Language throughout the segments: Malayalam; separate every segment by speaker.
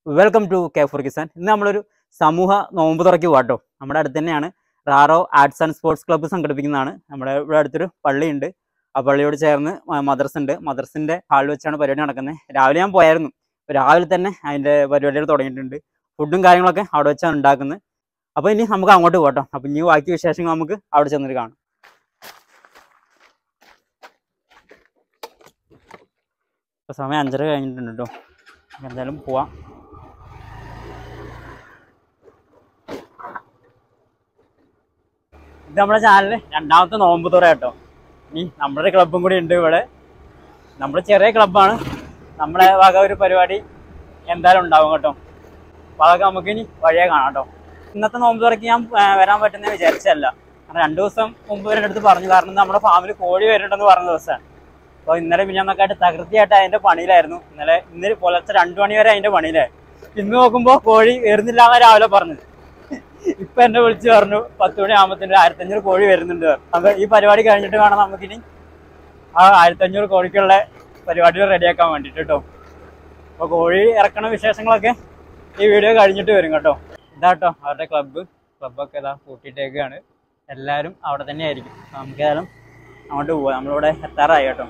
Speaker 1: Welcome to K four Kisan ഇന്ന് നമ്മളൊരു സമൂഹ നോമ്പ് തുറക്കി പോകാട്ടോ നമ്മുടെ അടുത്ത് തന്നെയാണ് Raro arts and sports club സംഘടിപ്പിക്കുന്നതാണ് നമ്മുടെ ഇവിടെ അടുത്തൊരു പള്ളിയുണ്ട് ആ പള്ളിയോട് ചേർന്ന് മ- മദ്രസ ഉണ്ട് മദ്രസിന്റെ ഹാളിൽ വെച്ചാണ് പരിപാടി നടക്കുന്നത് രാവിലെ ഞാൻ പോയായിരുന്നു അപ്പോൾ രാവിലെ തന്നെ അതിന്റെ പരിപാടികൾ തുടങ്ങിയിട്ടുണ്ട് ഫുഡും കാര്യങ്ങളൊക്കെ അവിടെ വെച്ചാണ് ഉണ്ടാക്കുന്നത് അപ്പോൾ ഇനി നമുക്ക് അങ്ങോട്ട് പോകട്ടോ അപ്പോൾ ഇനി ബാക്കി വിശേഷങ്ങൾ നമുക്ക് അവിടെ ചെന്നിട്ട് കാണാം ഇപ്പോൾ സമയം അഞ്ചര കഴിഞ്ഞിട്ടുണ്ട് കേട്ടോ എന്തായാലും പോവാം ഇത് നമ്മുടെ ചാനലിൽ രണ്ടാമത്തെ നോമ്പ് തുറ കേട്ടോ ഇനി നമ്മുടെ ക്ലബും കൂടി ഉണ്ട് ഇവിടെ നമ്മുടെ ചെറിയ ക്ലബ്ബാണ് നമ്മുടെ വക ഒരു പരിപാടി എന്തായാലും ഉണ്ടാവും കേട്ടോ അപ്പോൾ അതൊക്കെ നമുക്ക് ഇനി വഴിയെ കാണാം കേട്ടോ ഇന്നത്തെ നോമ്പ് തുറക്ക് ഞാൻ ആ, വരാൻ പറ്റുന്ന വിചാരിച്ചല്ല കാരണം രണ്ടു ദിവസം മുമ്പ് വരെ അടുത്ത് പറഞ്ഞു കാരണം നമ്മുടെ ഫാമിൽ കോഴി വരുന്നുണ്ടെന്ന് പറഞ്ഞ ദിവസമാണ് അപ്പോൾ ഇന്നലെ മിഞ്ഞാന്നൊക്കെ ആയിട്ട് തകൃതിയായിട്ട് അതിന്റെ പണിയിലായിരുന്നു ഇന്നലെ ഇന്ന് പുലർച്ചെ രണ്ടു മണി വരെ അതിന്റെ പണിയിലായി ഇന്ന് നോക്കുമ്പോൾ കോഴി വരുന്നില്ല എന്ന് രാവിലെ പറഞ്ഞത് ഇപ്പൊ എന്നെ വിളിച്ച് പറഞ്ഞു പത്ത് മണി ആകുമ്പത്തിന് ആയിരത്തഞ്ഞൂറ് കോഴി വരുന്നുണ്ട് പറഞ്ഞു. അപ്പൊ ഈ പരിപാടി കഴിഞ്ഞിട്ട് വേണം നമുക്കിനി ആ ആയിരത്തഞ്ഞൂറ് കോഴിക്കുള്ള പരിപാടികൾ റെഡിയാക്കാൻ വേണ്ടിട്ട് കേട്ടോ അപ്പൊ കോഴി ഇറക്കണ വിശേഷങ്ങളൊക്കെ ഈ വീഡിയോ കഴിഞ്ഞിട്ട് വരും കേട്ടോ ഇതാട്ടോ അവരുടെ ക്ലബ്ബ് ക്ലബ്ബൊക്കെ ഇതാ കൂട്ടിയിട്ടേക്കാണ് എല്ലാവരും അവിടെ തന്നെ ആയിരിക്കും അപ്പൊ നമുക്ക് ഏതായാലും അങ്ങോട്ട് പോവാം നമ്മളിവിടെ എത്താറായി കേട്ടോ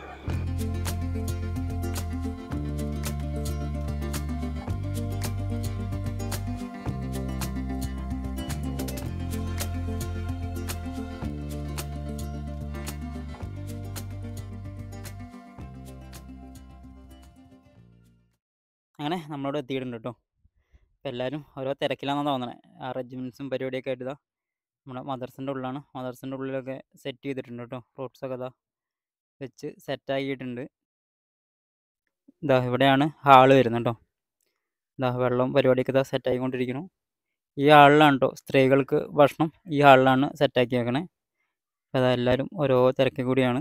Speaker 1: അങ്ങനെ നമ്മളോട് എത്തിയിട്ടുണ്ട് കേട്ടോ അപ്പോൾ എല്ലാവരും ഓരോ തിരക്കിലാണെന്നാണ് തോന്നണേ അറേഞ്ച്മെൻറ്റ്സും പരിപാടിയൊക്കെ ആയിട്ട് ഇതാ നമ്മുടെ മദർസിൻ്റെ ഉള്ളിലാണ് മദർസിൻ്റെ ഉള്ളിലൊക്കെ സെറ്റ് ചെയ്തിട്ടുണ്ട് കേട്ടോ ഫ്രൂട്ട്സൊക്കെ ഇതാ വെച്ച് സെറ്റാക്കിയിട്ടുണ്ട് ഇതാ ഇവിടെയാണ് ഹാള് വരുന്നത് കേട്ടോ ഇതാ വെള്ളം പരിപാടിയൊക്കെ ഇതാ സെറ്റായിക്കൊണ്ടിരിക്കുന്നു ഈ ഹാളിലാണ് കേട്ടോ സ്ത്രീകൾക്ക് ഭക്ഷണം ഈ ഹാളിലാണ് സെറ്റാക്കി വെക്കണേ അപ്പോൾ അതാ എല്ലാവരും ഓരോ തിരക്കിൽ കൂടിയാണ്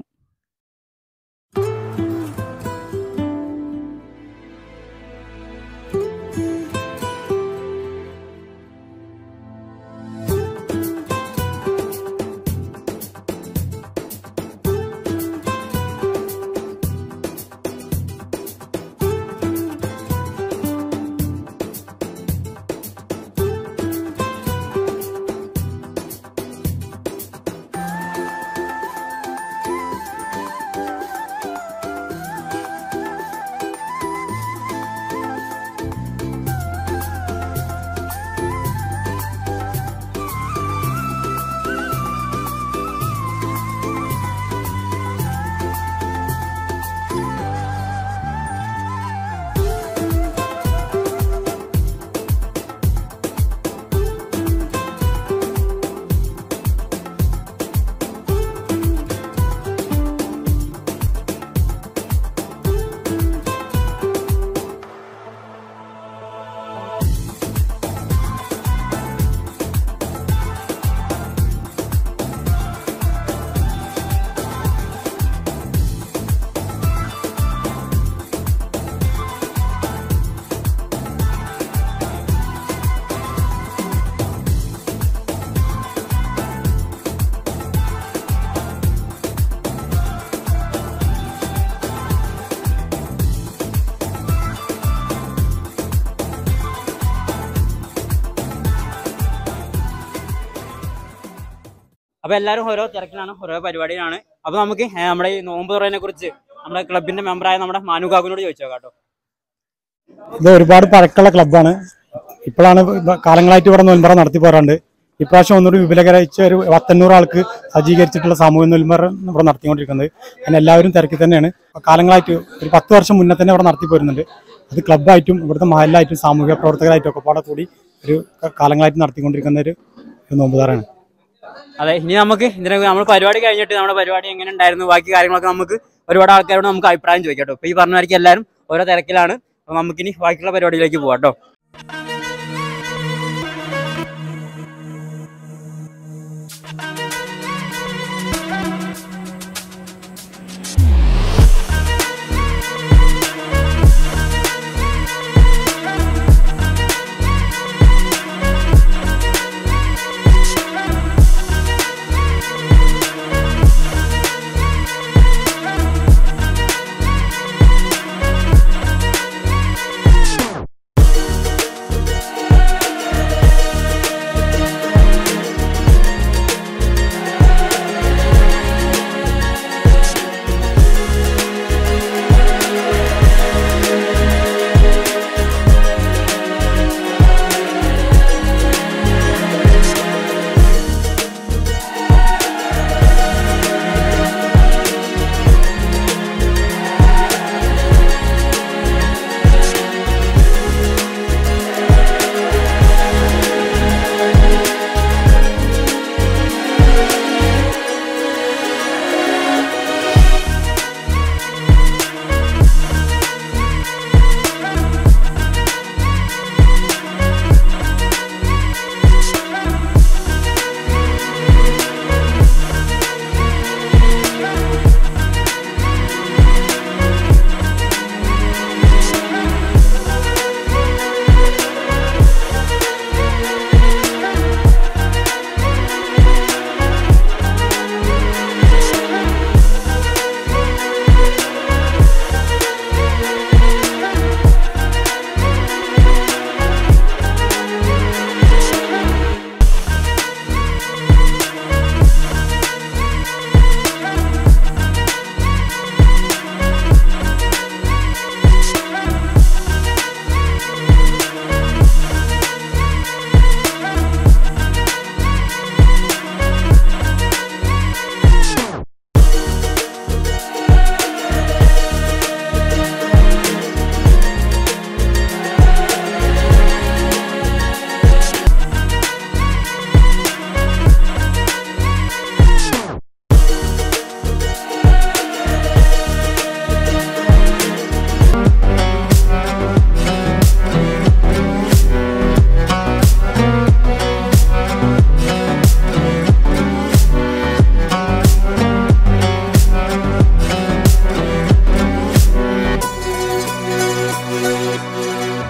Speaker 1: അപ്പൊ എല്ലാവരും ഓരോ തിരക്കിലാണ് ഓരോ പരിപാടിയിലാണ് അപ്പൊ നമുക്ക് ഏ, നമ്മുടെ ഈ നോമ്പ് തുറയെ കുറിച്ച് നമ്മുടെ ക്ലബിന്റെ മെമ്പറായ നമ്മുടെ മാനു കാക്കുനോട് ചോദിച്ചോ കേട്ടോ
Speaker 2: ഇത് ഒരുപാട് പഴക്കമുള്ള ക്ലബ്ബാണ് ഇപ്പോഴാണ് ഇവ- കാലങ്ങളായിട്ട് ഇവിടെ നോൽമ്പറ നടത്തി പോരാണ്ട് ഇപ്രാവശ്യം ഒന്നുകൂടി വിപുലീകരിച്ച ഒരു പത്തൊന്നൂറ് ആൾക്ക് സജ്ജീകരിച്ചിട്ടുള്ള സാമൂഹ്യ നോൽമ്പറ ഇവിടെ നടത്തിക്കൊണ്ടിരിക്കുന്നത് അതിന് എല്ലാവരും തിരക്കി തന്നെയാണ് കാലങ്ങളായിട്ട് ഒരു പത്ത് വർഷം മുന്നേ തന്നെ ഇവിടെ നടത്തി പോരുന്നുണ്ട് അത് ക്ലബ്ബായിട്ടും ഇവിടുത്തെ മഹലായിട്ടും സാമൂഹിക പ്രവർത്തകരായിട്ടും ഒക്കെ പാടെ കൂടി ഒരു ക- കാലങ്ങളായിട്ട് നടത്തിക്കൊണ്ടിരിക്കുന്ന ഒരു ഒരു നോമ്പുതാറാണ്
Speaker 1: അതെ ഇനി നമുക്ക് ഇതിനെ നമ്മൾ പരിപാടി കഴിഞ്ഞിട്ട് നമ്മുടെ പരിപാടി എങ്ങനെ ഉണ്ടായിരുന്നു ബാക്കി കാര്യങ്ങളൊക്കെ നമുക്ക് ഒരുപാട് ആൾക്കാരോട് നമുക്ക് അഭിപ്രായം ചോദിക്കാം കേട്ടോ ഇപ്പൊ ഈ പറഞ്ഞവർക്ക് എല്ലാവരും ഓരോ തിരക്കിലാണ് അപ്പൊ നമുക്കിനി ബാക്കിയുള്ള പരിപാടിയിലേക്ക് പോവാം കേട്ടോ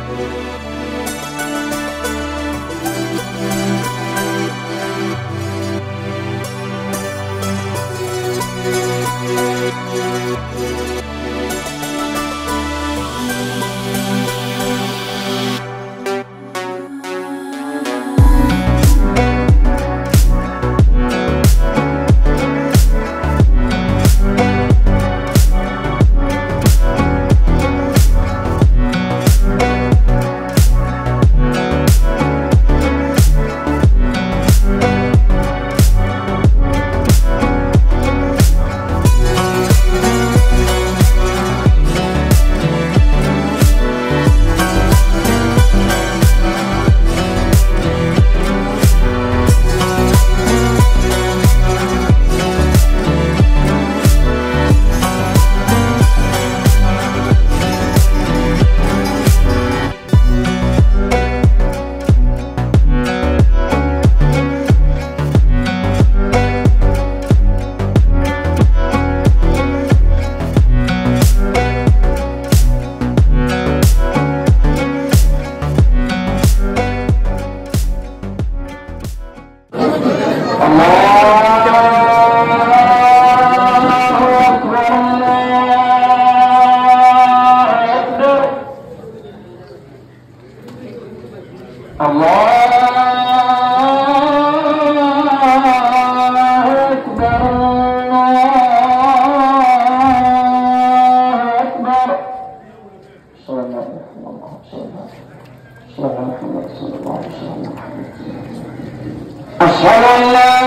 Speaker 3: أشهد أن لا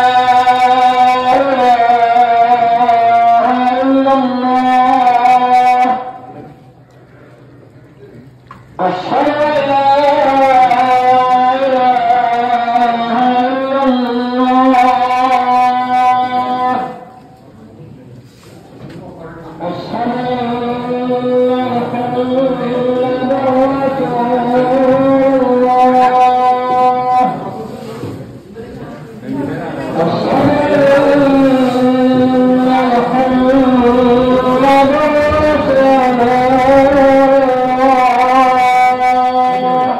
Speaker 3: إله إلا الله أشهد أن لا إله إلا الله أشهد أن محمدا رسول الله أشهد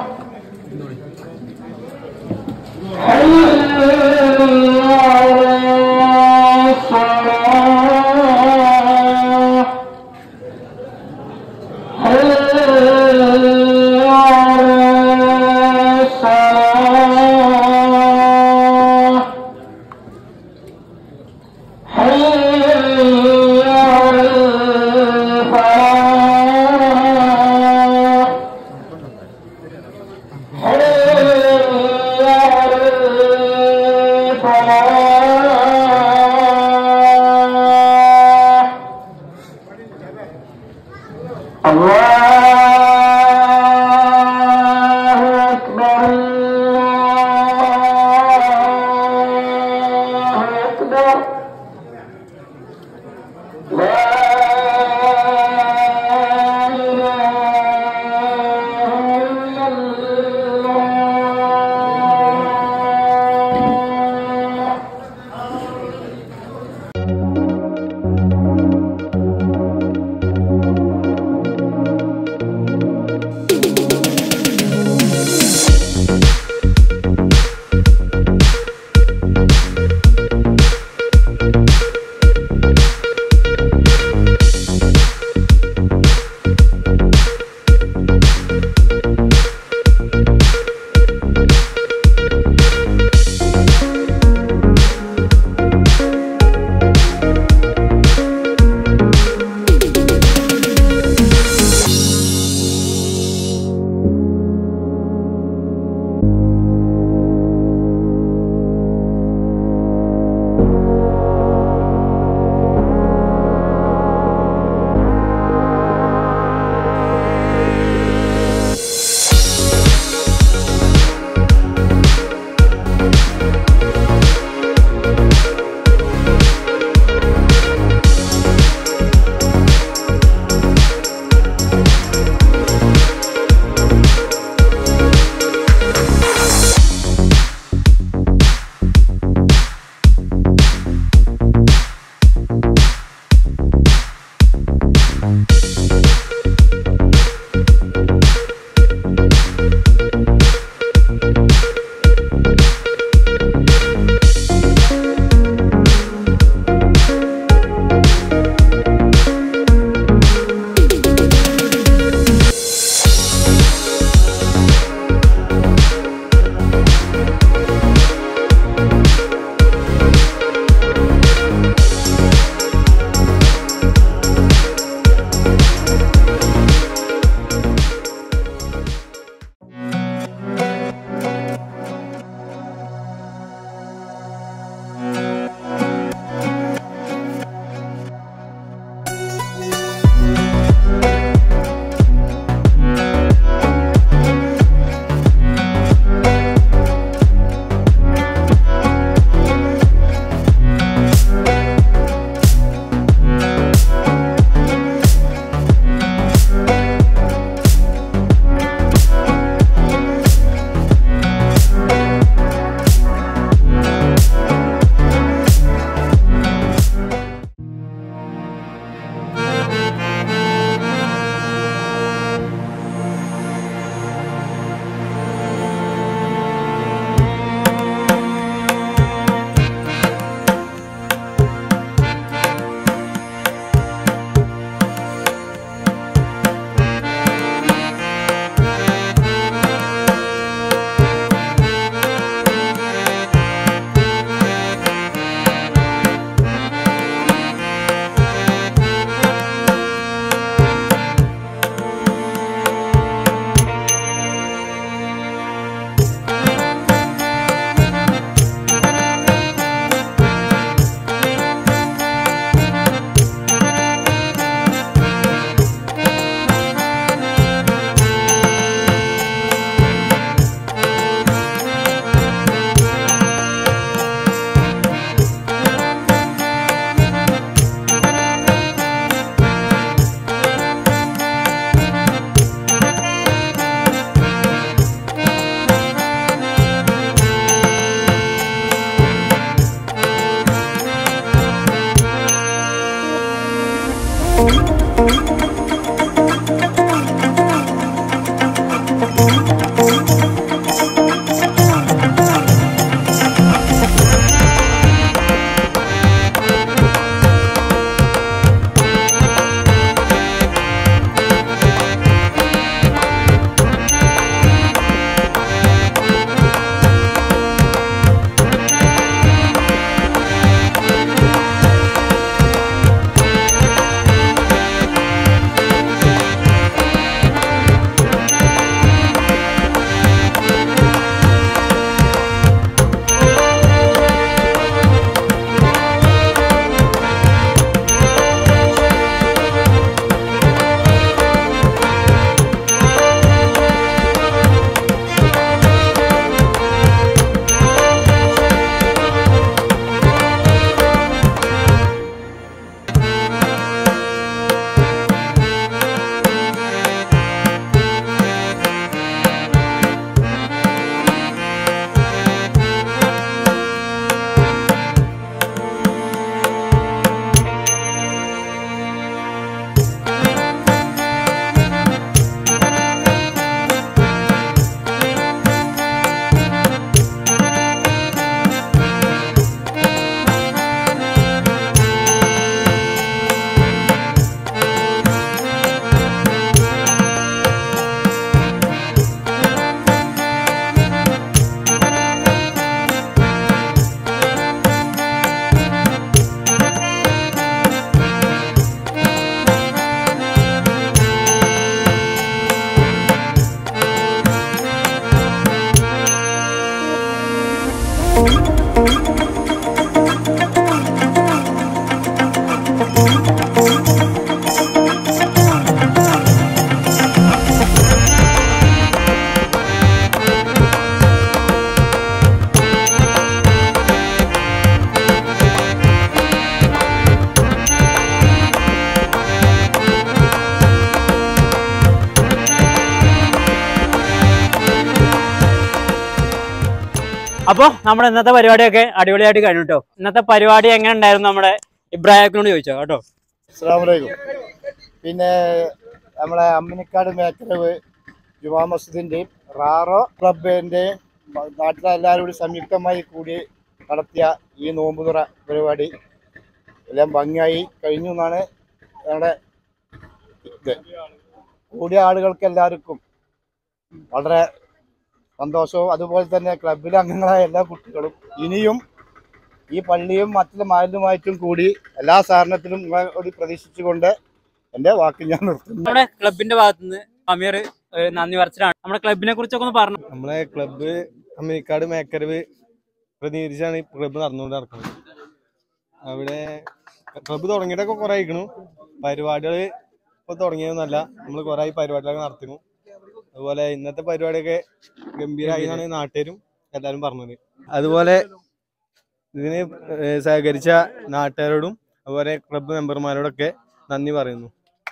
Speaker 1: അപ്പോൾ നമ്മുടെ ഇന്നത്തെ പരിപാടിയൊക്കെ അടിപൊളിയായിട്ട് കഴിഞ്ഞു കേട്ടോ ഇന്നത്തെ പരിപാടി എങ്ങനെ ഉണ്ടായിരുന്നു നമ്മുടെ ഇബ്രാഹിമിനോട് ചോദിച്ചോ കേട്ടോ
Speaker 4: അസ്സാമലൈക്കും പിന്നെ നമ്മളെ അമ്മിനിക്കാട് മേക്കരവ് ജുമാ മസ്ജിദിൻ്റെയും റാറോ ക്ലബിൻ്റെയും നാട്ടിലെ എല്ലാവരും കൂടി സംയുക്തമായി കൂടി നടത്തിയ ഈ നോമ്പുതുറ പരിപാടി എല്ലാം ഭംഗിയായി കഴിഞ്ഞു എന്നാണ് ഞങ്ങളുടെ ഇത് കൂടിയ ആളുകൾക്ക് എല്ലാവർക്കും വളരെ സന്തോഷവും അതുപോലെ തന്നെ ക്ലബിലെ അംഗങ്ങളായ എല്ലാ കുട്ടികളും ഇനിയും ഈ പള്ളിയും മറ്റുള്ള മാലിന്യമായിട്ടും കൂടി എല്ലാ സാധനത്തിലും നിങ്ങളെ കൂടി പ്രതീക്ഷിച്ചുകൊണ്ട് എൻ്റെ വാക്ക് ഞാൻ നിർത്തുന്നു
Speaker 1: നമ്മുടെ ക്ലബിന്റെ ഭാഗത്തുനിന്ന് അമീർ ഒരു നന്ദി പറച്ചിലാണ് നമ്മുടെ ക്ലബിനെ കുറിച്ചൊക്കെ ഒന്ന് പറഞ്ഞു
Speaker 5: നമ്മളെ ക്ലബ്ബ് അമേരിക്കാട് മേക്കരവ് പ്രതിനിധീകരിച്ചാണ് ഈ ക്ലബ്ബ് നടന്നുകൊണ്ട് നടക്കുന്നത് അവിടെ ക്ലബ്ബ് തുടങ്ങിയിട്ടൊക്കെ കുറെ ആയിക്കണു പരിപാടികൾ ഇപ്പൊ തുടങ്ങിയതൊന്നല്ല നമ്മൾ കുറെ ആയി പരിപാടികളൊക്കെ നടത്തുന്നു അതുപോലെ ഇന്നത്തെ പരിപാടിയൊക്കെ ഗംഭീരമായി എന്നാണ് നാട്ടുകാരും എല്ലാവരും പറഞ്ഞത് അതുപോലെ ഇതിന് ഏഹ് സഹകരിച്ച നാട്ടുകാരോടും അതുപോലെ ക്ലബ്ബ് മെമ്പർമാരോടൊക്കെ നന്ദി പറയുന്നു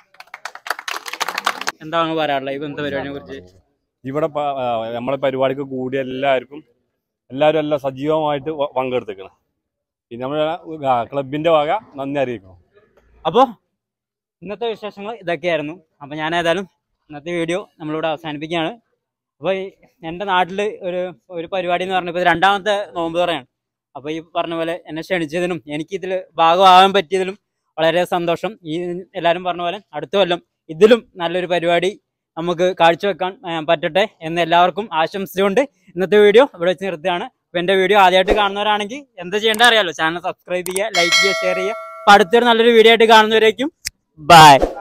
Speaker 1: എന്താണ് പറയാനുള്ളത് ഈ ഇന്നത്തെ പരിപാടിനെ കുറിച്ച്
Speaker 6: ഇവിടെ പ- ആ, നമ്മളെ പരിപാടിക്ക് കൂടിയ എല്ലാവർക്കും എല്ലാവരും എല്ലാം സജീവമായിട്ട് വ- പങ്കെടുത്തേക്കണം പിന്നെ നമ്മുടെ ആ, ക്ലബിന്റെ വക നന്ദി അറിയിക്കണം
Speaker 1: അപ്പോൾ ഇന്നത്തെ വിശേഷങ്ങൾ ഇതൊക്കെയായിരുന്നു അപ്പോൾ ഞാൻ ഏതായാലും ഇന്നത്തെ വീഡിയോ നമ്മളിവിടെ അവസാനിപ്പിക്കുകയാണ് അപ്പോൾ ഈ എൻ്റെ നാട്ടിൽ ഒരു ഒരു പരിപാടി എന്ന് പറഞ്ഞപ്പോൾ ഇത് രണ്ടാമത്തെ നോമ്പ് തുറയാണ് അപ്പോൾ ഈ പറഞ്ഞ പോലെ എന്നെ ക്ഷണിച്ചതിനും എനിക്കിതിൽ ഭാഗമാകാൻ പറ്റിയതിലും വളരെ സന്തോഷം ഈ എല്ലാവരും പറഞ്ഞ പോലെ അടുത്ത കൊല്ലം ഇതിലും നല്ലൊരു പരിപാടി നമുക്ക് കാഴ്ചവെക്കാൻ ആ, പറ്റട്ടെ എന്ന് എല്ലാവർക്കും ആശംസിച്ചുകൊണ്ട് ഇന്നത്തെ വീഡിയോ ഇവിടെ വെച്ച് നിർത്തുകയാണ് അപ്പോൾ എൻ്റെ വീഡിയോ ആദ്യമായിട്ട് കാണുന്നവരാണെങ്കിൽ എന്താ ചെയ്യേണ്ടത് അറിയാലോ ചാനൽ സബ്സ്ക്രൈബ് ചെയ്യുക ലൈക്ക് ചെയ്യുക ഷെയർ ചെയ്യുക അപ്പോൾ അടുത്തൊരു നല്ലൊരു വീഡിയോ ആയിട്ട് കാണുന്നവരേക്കും ബൈ